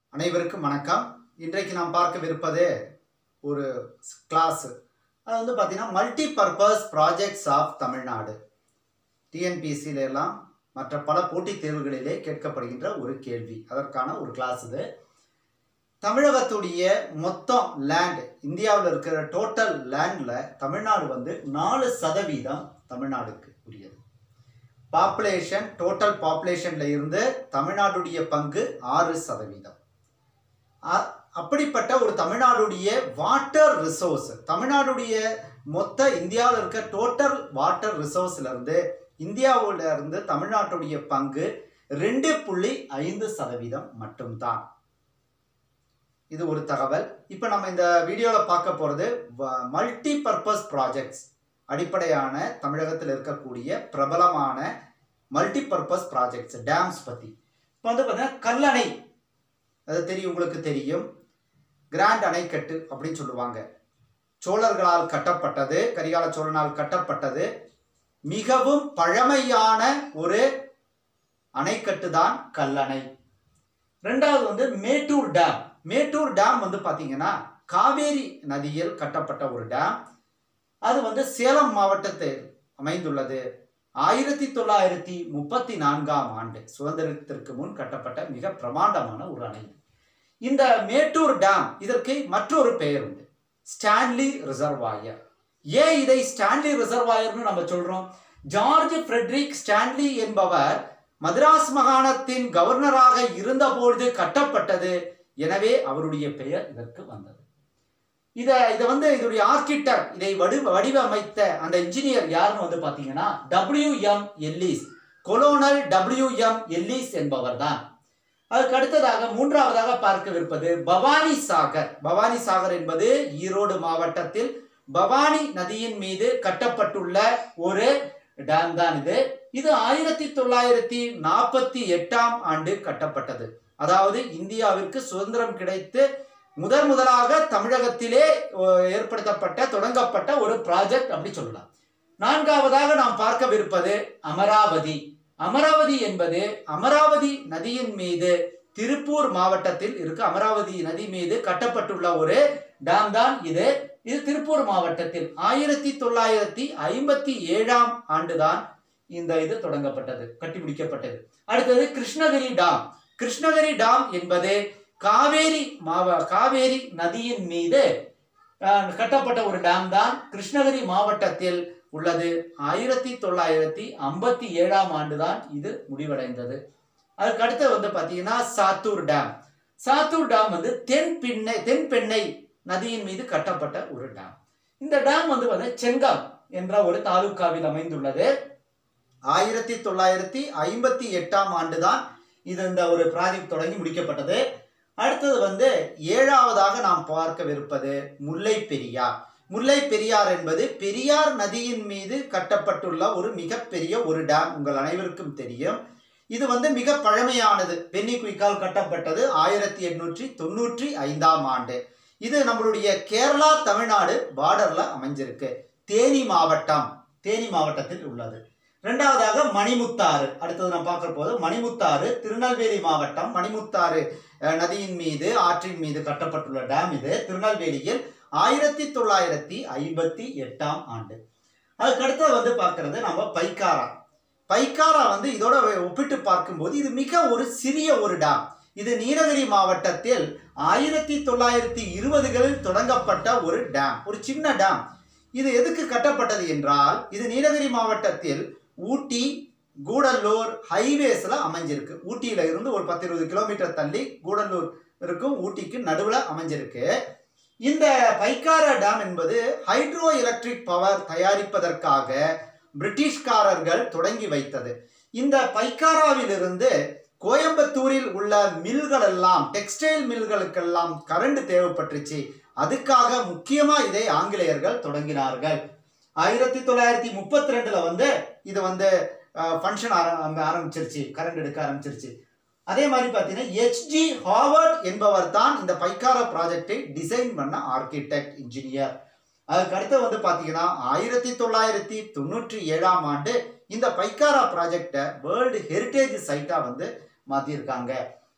அனைவருக்கும் வணக்கம் இன்றைக்கு நாம் பார்க்கவிருப்பது ஒரு கிளாஸ் அது வந்து பார்த்தீங்கன்னா multi purpose projects of Tamil Nadu டிஎன்பிசியில எல்லாம் மற்ற பல போட்டித் தேர்வுகளிலே கேட்கப்படுகின்ற ஒரு கேள்வி அதற்கான ஒரு கிளாஸ் இது தமிழகத்துடைய மொத்தம் லேண்ட் இந்தியாவில் இருக்கிற டோட்டல் லேண்டில் தமிழ்நாடு வந்து நாலு சதவீதம் தமிழ்நாடுக்கு உரியது பாப்புலேஷன் டோட்டல் பாப்புலேஷன்ல இருந்து தமிழ்நாடுடைய பங்கு ஆறு சதவீதம் அ- அப்படிப்பட்ட ஒரு தமிழ்நாடுடைய வாட்டர் ரிசோர்ஸ் தமிழ்நாடுடைய மொத்த இந்தியாவில் இருக்க டோட்டல் வாட்டர் ரிசோர்ஸ்ல இருந்து இந்தியாவுல இருந்து தமிழ்நாட்டுடைய பங்கு ரெண்டு புள்ளி ஐந்து சதவீதம் மட்டும்தான் இது ஒரு தகவல் இப்போ நம்ம இந்த வீடியோவில் பார்க்க போகிறது மல்டி பர்பஸ் ப்ராஜெக்ட்ஸ் அடிப்படையான தமிழகத்தில் இருக்கக்கூடிய பிரபலமான மல்டி பர்பஸ் ப்ராஜெக்ட்ஸ் டேம்ஸ் பற்றி இப்போ வந்து பார்த்தீங்கன்னா கல்லணை அது தெரியும் உங்களுக்கு தெரியும் கிராண்ட் அணைக்கட்டு அப்படின்னு சொல்லுவாங்க சோழர்களால் கட்டப்பட்டது கரிகால சோழனால் கட்டப்பட்டது மிகவும் பழமையான ஒரு அணைக்கட்டு தான் கல்லணை ரெண்டாவது வந்து மேட்டூர் டேம் மேட்டூர் டேம் வந்து பார்த்தீங்கன்னா காவேரி நதியில் கட்டப்பட்ட ஒரு டேம் அது வந்து சேலம் மாவட்டத்தில் அமைந்துள்ளது ஆயிரத்தி தொள்ளாயிரத்தி முப்பத்தி நான்காம் ஆண்டு சுதந்திரத்திற்கு முன் கட்டப்பட்ட மிக பிரமாண்டமான ஒரு அணை இந்த மேட்டூர் டேம் இதற்கு மற்றொரு பெயர் உண்டு ஸ்டான்லி ரிசர்வாயர் ஏன் இதை ஸ்டான்லி ரிசர்வாயர்னு நம்ம சொல்றோம் ஜார்ஜ் ஃப்ரெட்ரிக் ஸ்டான்லி என்பவர் மദ്രാஸ் மாகாணத்தின் கவர்னராக இருந்தபொழுது கட்டப்பட்டது எனவே அவருடைய பெயர் இதற்கு வந்தது இத இதை வந்து இதோடைய ஆர்கிடெக்ட் இதை வடி வடிவமைத்த அந்த இன்ஜினியர் யாருன்னு வந்து பாத்தீங்கன்னா W M Ellis colonel W M Ellis என்பவர் தான் அதுக்கு அடுத்ததாக மூன்றாவதாக பார்க்கவிருப்பது பவானி சாகர் பவானி சாகர் என்பது ஈரோடு மாவட்டத்தில் பவானி நதியின் மீது கட்டப்பட்டுள்ள ஒரு டேம் தான் இது இது ஆயிரத்தி தொள்ளாயிரத்தி நாற்பத்தி எட்டாம் ஆண்டு கட்டப்பட்டது அதாவது இந்தியாவிற்கு சுதந்திரம் கிடைத்து முதன் முதலாக தமிழகத்திலே அஹ், ஏற்படுத்தப்பட்ட தொடங்கப்பட்ட ஒரு ப்ராஜெக்ட் அப்படி சொல்லலாம் நான்காவதாக நாம் பார்க்கவிருப்பது அமராவதி அமராவதி என்பது அமராவதி நதியின் மீது திருப்பூர் மாவட்டத்தில் இருக்க அமராவதி நதி மீது கட்டப்பட்டுள்ள ஒரு டேம் தான் இது இது திருப்பூர் மாவட்டத்தில் ஆயிரத்தி தொள்ளாயிரத்தி ஐம்பத்தி ஏழாம் ஆண்டுதான் இந்த இது தொடங்கப்பட்டது கட்டிபிடிக்கப்பட்டது அடுத்தது கிருஷ்ணகிரி டாம் கிருஷ்ணகிரி டாம் என்பது காவேரி மாவ காவேரி நதியின் மீது அஹ், கட்டப்பட்ட ஒரு டேம் தான் கிருஷ்ணகிரி மாவட்டத்தில் உள்ளது ஆயிரத்தி தொள்ளாயிரத்தி ஐம்பத்தி ஏழாம் ஆண்டு தான் இது முடிவடைந்தது அதுக்கு அடுத்து வந்து பார்த்தீங்கன்னா சாத்தூர் டேம் சாத்தூர் டேம் வந்து தென் பின்னை தென்பெண்ணை நதியின் மீது கட்டப்பட்ட ஒரு டேம் இந்த டேம் வந்து பார்த்தீங்கன்னா செங்கம் என்ற ஒரு தாலுக்காவில் அமைந்துள்ளது ஆயிரத்தி தொள்ளாயிரத்தி ஐம்பத்தி எட்டாம் ஆண்டு தான் இது இந்த ஒரு ப்ராஜெக்ட் தொடங்கி முடிக்கப்பட்டது அடுத்தது வந்து ஏழாவதாக நாம் பார்க்கவிருப்பது முல்லை பெரியார் முல்லை பெரியார் என்பது பெரியார் நதியின் மீது கட்டப்பட்டுள்ள ஒரு மிகப்பெரிய ஒரு டேம் உங்கள் அனைவருக்கும் தெரியும் இது வந்து மிக பழமையானது பென்னி குயிக்கால் கட்டப்பட்டது ஆயிரத்தி எண்ணூற்றி தொண்ணூற்றி ஐந்தாம் ஆண்டு இது நம்மளுடைய கேரளா தமிழ்நாடு பார்டர்ல அமைஞ்சிருக்கு தேனி மாவட்டம் தேனி மாவட்டத்தில் உள்ளது ரெண்டாவதாக மணிமுத்தாறு அடுத்தது நாம் பார்க்க போது மணிமுத்தாறு திருநெல்வேலி மாவட்டம் மணிமுத்தாறு அஹ், நதியின் மீது ஆற்றின் மீது கட்டப்பட்டுள்ள டேம் இது திருநெல்வேலியில் ஆயிரத்தி தொள்ளாயிரத்தி ஐம்பத்தி எட்டாம் ஆண்டு அதுக்கு அடுத்தது வந்து பார்க்கறது நம்ம பைக்காரா பைக்காரா வந்து இதோட ஒப்பிட்டு பார்க்கும்போது இது மிக ஒரு சிறிய ஒரு டேம் இது நீலகிரி மாவட்டத்தில் ஆயிரத்தி தொள்ளாயிரத்தி இருபதுகளில் தொடங்கப்பட்ட ஒரு டேம் ஒரு சின்ன டேம் இது எதுக்கு கட்டப்பட்டது என்றால் இது நீலகிரி மாவட்டத்தில் ஊட்டி கூடல்லூர் ஹைவேஸ்ல அமைஞ்சிருக்கு ஊட்டியில இருந்து ஒரு பத்து இருபது கிலோமீட்டர் தள்ளி கூடல்லூர் இருக்கும் ஊட்டிக்கு நடுவில் அமைஞ்சிருக்கு இந்த பைக்காரா டேம் என்பது ஹைட்ரோ எலக்ட்ரிக் பவர் தயாரிப்பதற்காக பிரிட்டிஷ்காரர்கள் தொடங்கி வைத்தது இந்த பைக்காராவிலிருந்து கோயம்புத்தூரில் உள்ள மில்கள் எல்லாம் டெக்ஸ்டைல் மில்களுக்கெல்லாம் கரண்ட் தேவைப்பட்டுச்சு அதுக்காக முக்கியமா இதை ஆங்கிலேயர்கள் தொடங்கினார்கள் ஆயிரத்தி தொள்ளாயிரத்தி முப்பத்தி ரெண்டுல வந்து இது வந்து ஃபங்க்ஷன் ஆரம்பிச்சிருச்சு கரண்ட் எடுக்க ஆரம்பிச்சிருச்சு அதே மாதிரி பார்த்தீங்கன்னா ஹெச்ஜி ஹாவர்ட் என்பவர் தான் இந்த பைக்காரா ப்ராஜெக்டை டிசைன் பண்ண ஆர்கிடெக்ட் இன்ஜினியர் அதுக்கு அடுத்து வந்து பார்த்தீங்கன்னா ஆயிரத்தி தொள்ளாயிரத்தி தொண்ணூற்றி ஏழாம் ஆண்டு இந்த பைக்காரா ப்ராஜெக்டை வேர்ல்டு ஹெரிட்டேஜ் சைட்டாக வந்து மாற்றியிருக்காங்க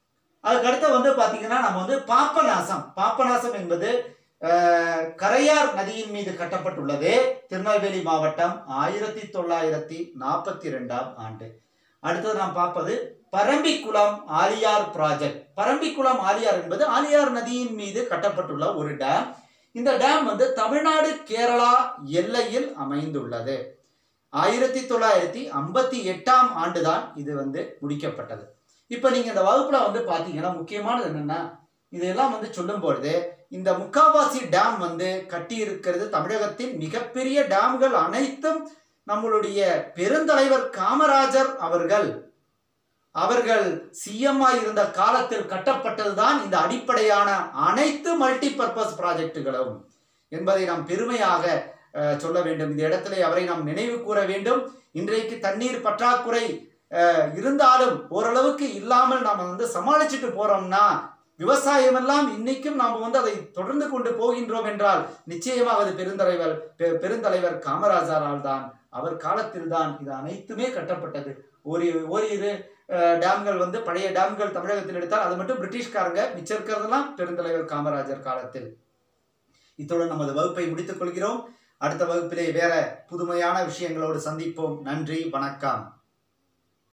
அதுக்கடுத்து வந்து பாத்தீங்கன்னா நம்ம வந்து பாப்பநாசம் பாப்பநாசம் என்பது அஹ், கரையார் நதியின் மீது கட்டப்பட்டுள்ளது திருநெல்வேலி மாவட்டம் ஆயிரத்தி தொள்ளாயிரத்தி நாற்பத்தி ரெண்டாம் ஆண்டு அடுத்தது நாம் பார்ப்பது பரம்பிக்குளம் ஆலியார் ப்ராஜெக்ட் பரம்பிக்குளம் ஆலியார் என்பது ஆலியார் நதியின் மீது கட்டப்பட்டுள்ள ஒரு டேம் இந்த டேம் வந்து தமிழ்நாடு கேரளா எல்லையில் அமைந்துள்ளது ஆயிரத்தி தொள்ளாயிரத்தி ஐம்பத்தி எட்டாம் ஆண்டுதான் இது வந்து முடிக்கப்பட்டது இப்போ நீங்க இந்த வகுப்புல வந்து பாத்தீங்கன்னா முக்கியமானது என்னன்னா இதெல்லாம் வந்து சொல்லும் பொழுது இந்த முக்காவாசி டேம் வந்து கட்டி இருக்கிறது தமிழகத்தின் மிகப்பெரிய டேம்கள் அனைத்தும் நம்மளுடைய பெருந்தலைவர் காமராஜர் அவர்கள் அவர்கள் சிஎம்ஆ இருந்த காலத்தில் கட்டப்பட்டதுதான் இந்த அடிப்படையான அனைத்து மல்டி பர்பஸ் ப்ராஜெக்டுகளும் என்பதை நாம் பெருமையாக அஹ், சொல்ல வேண்டும் இந்த இடத்துல அவரை நாம் நினைவு கூற வேண்டும் இன்றைக்கு தண்ணீர் பற்றாக்குறை அஹ், இருந்தாலும் ஓரளவுக்கு இல்லாமல் நாம் வந்து சமாளிச்சுட்டு போறோம்னா விவசாயம் எல்லாம் இன்னைக்கும் நாம் வந்து அதை தொடர்ந்து கொண்டு போகின்றோம் என்றால் நிச்சயமாக அது பெருந்தலைவர் பெ- பெருந்தலைவர் காமராஜரால் தான் அவர் காலத்தில் தான் இது அனைத்துமே கட்டப்பட்டது ஒரு ஓரிரு அஹ், டேம்கள் வந்து பழைய டேம்கள் தமிழகத்தில் எடுத்தால் அது மட்டும் பிரிட்டிஷ்காரங்க மிச்சம் இருக்கிறதெல்லாம் பெருந்தலைவர் காமராஜர் காலத்தில் இத்துடன் நமது வகுப்பை முடித்துக் கொள்கிறோம் அடுத்த வகுப்பிலே வேற புதுமையான விஷயங்களோடு சந்திப்போம் நன்றி வணக்கம்